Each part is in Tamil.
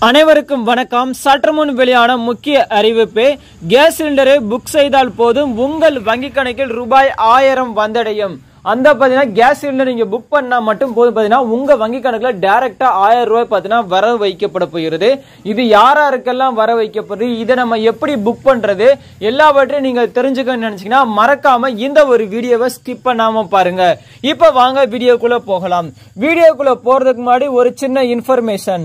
அனைவருக்கும் வணக்கம் சற்று முன் வெளியான முக்கிய அறிவிப்பு கேஸ் சிலிண்டரை புக் செய்தால் போதும் உங்கள் வங்கி கணக்கில் ரூபாய் ஆயிரம் வந்தடையும் அந்த பார்த்தீங்கன்னா கேஸ் சிலிண்டர் நீங்க புக் பண்ணா மட்டும் போதும் பார்த்தீங்கன்னா உங்க வங்கி கணக்குல டைரக்டா ஆயிரம் ரூபாய் பார்த்தீங்கன்னா வர வைக்கப்பட போகிறது இது யாராருக்கெல்லாம் வர வைக்கப்படுது இதை நம்ம எப்படி புக் பண்றது எல்லாவற்றையும் நீங்க தெரிஞ்சுக்கணும்னு நினைச்சீங்கன்னா மறக்காம இந்த ஒரு வீடியோவை ஸ்கிப் பண்ணாம பாருங்க இப்ப வாங்க வீடியோக்குள்ள போகலாம் வீடியோக்குள்ள போறதுக்கு முன்னாடி ஒரு சின்ன இன்ஃபர்மேஷன்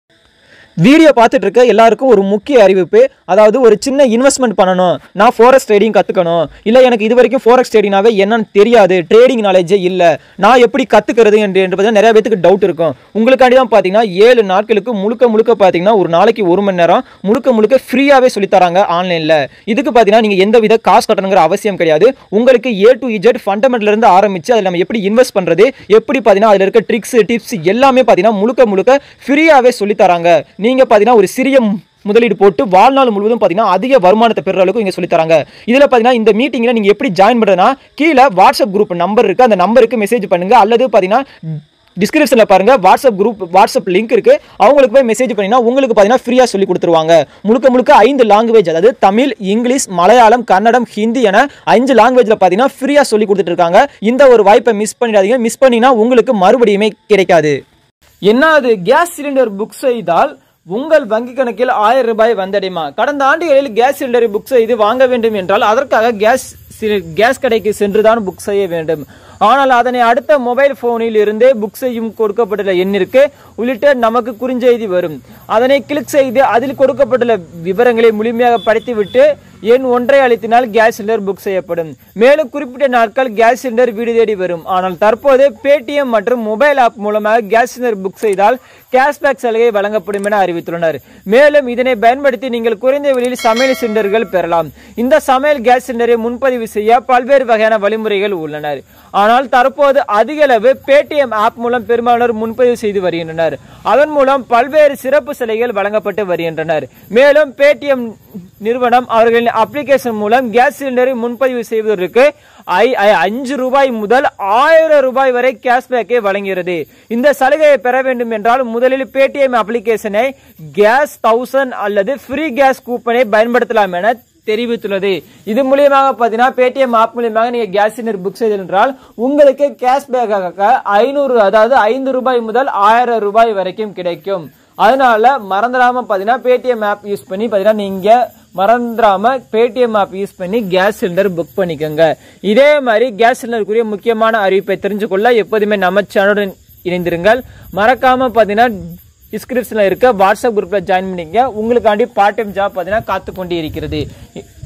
வீடியோ பார்த்துட்டு இருக்க எல்லாருக்கும் ஒரு முக்கிய அறிவிப்பு அதாவது ஒரு சின்ன இன்வெஸ்ட்மெண்ட் பண்ணணும் நான் ஃபாரெக்ஸ் ட்ரேடிங் கற்றுக்கணும் இல்லை எனக்கு இது வரைக்கும் ஃபாரெக்ஸ் ட்ரேடிங்னாவே என்னன்னு தெரியாது ட்ரேடிங் நாலேஜே இல்லை நான் எப்படி கற்றுக்கிறது என்று என்று பார்த்தீங்கன்னா நிறைய பேத்துக்கு டவுட் இருக்கும் உங்களுக்காண்டி தான் பார்த்தீங்கன்னா ஏழு நாட்களுக்கு முழுக்க முழுக்க பார்த்தீங்கன்னா ஒரு நாளைக்கு ஒரு மணி நேரம் முழுக்க முழுக்க ஃப்ரீயாகவே சொல்லித்தராங்க ஆன்லைனில் இதுக்கு பார்த்தீங்கன்னா நீங்கள் எந்த வித காசு கட்டணுங்கிற அவசியம் கிடையாது உங்களுக்கு ஏ டு இஜெட் ஃபண்டமெண்டல் இருந்து ஆரம்பிச்சு அதில் நம்ம எப்படி இன்வெஸ்ட் பண்ணுறது எப்படி பார்த்தீங்கன்னா அதில் இருக்க ட்ரிக்ஸ் டிப்ஸ் எல்லாமே பார்த்தீங்கன்னா முழுக்க முழுக்க ஃப்ரீயாகவே சொல்லித்தராங்க நீங்கள் பார்த்தீங்கன்னா ஒரு சிறிய முதலீடு போட்டு வாழ்நாள் முழுவதும் பார்த்தீங்கன்னா அதிக வருமானத்தை பெற அளவுக்கு இங்கே சொல்லித்தராங்க இதில் பார்த்தீங்கன்னா இந்த மீட்டிங்கில் நீங்கள் எப்படி ஜாயின் பண்ணுறதுனா கீழே வாட்ஸ்அப் குரூப் நம்பர் இருக்குது அந்த நம்பருக்கு மெசேஜ் பண்ணுங்கள் அல்லது பார்த்தீங்கன்னா டிஸ்கிரிப்ஷனில் பாருங்க வாட்ஸ்அப் குரூப் வாட்ஸ்அப் லிங்க் இருக்கு அவங்களுக்கு போய் மெசேஜ் பண்ணினா உங்களுக்கு பார்த்தீங்கன்னா ஃப்ரீயாக சொல்லி கொடுத்துருவாங்க முழுக்க முழுக்க ஐந்து லாங்குவேஜ் அதாவது தமிழ் இங்கிலீஷ் மலையாளம் கன்னடம் ஹிந்தி என அஞ்சு லாங்குவேஜில் பார்த்தீங்கன்னா ஃப்ரீயாக சொல்லி கொடுத்துட்டு இருக்காங்க இந்த ஒரு வாய்ப்பை மிஸ் பண்ணிடாதீங்க மிஸ் பண்ணினா உங்களுக்கு மறுபடியுமே கிடைக்காது என்ன அது கேஸ் சிலிண்டர் புக் செய்தால் உங்கள் வங்கி கணக்கில் ஆயிரம் ரூபாய் வந்தடையுமா கடந்த ஆண்டுகளில் கேஸ் சிலிண்டரை புக் செய்து வாங்க வேண்டும் என்றால் அதற்காக கேஸ் சிலி- கேஸ் கடைக்கு சென்றுதான் புக் செய்ய வேண்டும் ஆனால் அதனை அடுத்த மொபைல் போனில் இருந்தே புக் செய்யும் கொடுக்கப்பட்டுள்ள எண்ணிற்கு உள்ளிட்ட நமக்கு குறுஞ்செய்தி வரும் அதனை கிளிக் செய்து அதில் கொடுக்கப்பட்டுள்ள விவரங்களை முழுமையாக படித்துவிட்டு எண் ஒன்றை அளித்தினால் கேஸ் சிலிண்டர் புக் செய்யப்படும் மேலும் குறிப்பிட்ட நாட்கள் கேஸ் சிலிண்டர் வீடு தேடி வரும் ஆனால் தற்போது பேடிஎம் மற்றும் மொபைல் ஆப் மூலமாக கேஸ் சிலிண்டர் புக் செய்தால் கேஷ்பேக் சலுகை வழங்கப்படும் என அறிவித்துள்ளனர் மேலும் இதனை பயன்படுத்தி நீங்கள் குறைந்த விலையில் சமையல் சிலிண்டர்கள் பெறலாம் இந்த சமையல் கேஸ் சிலிண்டரை முன்பதிவு செய்ய பல்வேறு வகையான வழிமுறைகள் உள்ளனர் ஆனால் தற்போது அதிக அளவு பேடிஎம் ஆப் மூலம் பெரும்பாலானோர் முன்பதிவு செய்து வருகின்றனர் அதன் மூலம் பல்வேறு சிறப்பு சலுகைகள் வழங்கப்பட்டு வருகின்றனர் மேலும் பேடிஎம் நிறுவனம் அவர்களின் அப்ளிகேஷன் மூலம் கேஸ் சிலிண்டரை முன்பதிவு செய்வதற்கு ஐ- ஐ- அஞ்சு ரூபாய் முதல் ஆயிரம் ரூபாய் வரை கேஷ்பேக்கை வழங்குகிறது இந்த சலுகையை பெற வேண்டும் என்றால் முதலில் பேடிஎம் அப்ளிகேஷனை கேஸ் தௌசண்ட் அல்லது ஃப்ரீ கேஸ் கூப்பனை பயன்படுத்தலாம் என தெரிவித்துள்ளது இது மூலியமாக பார்த்தீங்கன்னா பேடிஎம் ஆப் மூலியமாக நீங்க கேஸ் சிலிண்டர் புக் செய்தல் என்றால் உங்களுக்கு கேஷ்பேக்காக ஐநூறு அதாவது ஐந்து ரூபாய் முதல் ஆயிரம் ரூபாய் வரைக்கும் கிடைக்கும் அதனால மறந்துடாம பார்த்தீங்கன்னா பேடிஎம் ஆப் யூஸ் பண்ணி பார்த்தீங்கன்னா நீங்க மறந்துடாம பேடிஎம் ஆப் யூஸ் பண்ணி கேஸ் சிலிண்டர் புக் பண்ணிக்கோங்க இதே மாதிரி கேஸ் சிலிண்டருக்குரிய முக்கியமான அறிவிப்பை தெரிஞ்சுக்கொள்ள எப்போதுமே நம்ம சேனலுடன் இணைந்திருங்கள் மறக்காம பார்த்தீங்கன்னா டிஸ்கிரிப்ஷன்ல இருக்க வாட்ஸ்அப் குரூப்ல ஜாயின் பண்ணிக்க உங்களுக்காண்டி பார்ட் டைம் ஜாப் பார்த்தீங்கன்னா காத்து கொண்டு இருக்கிறது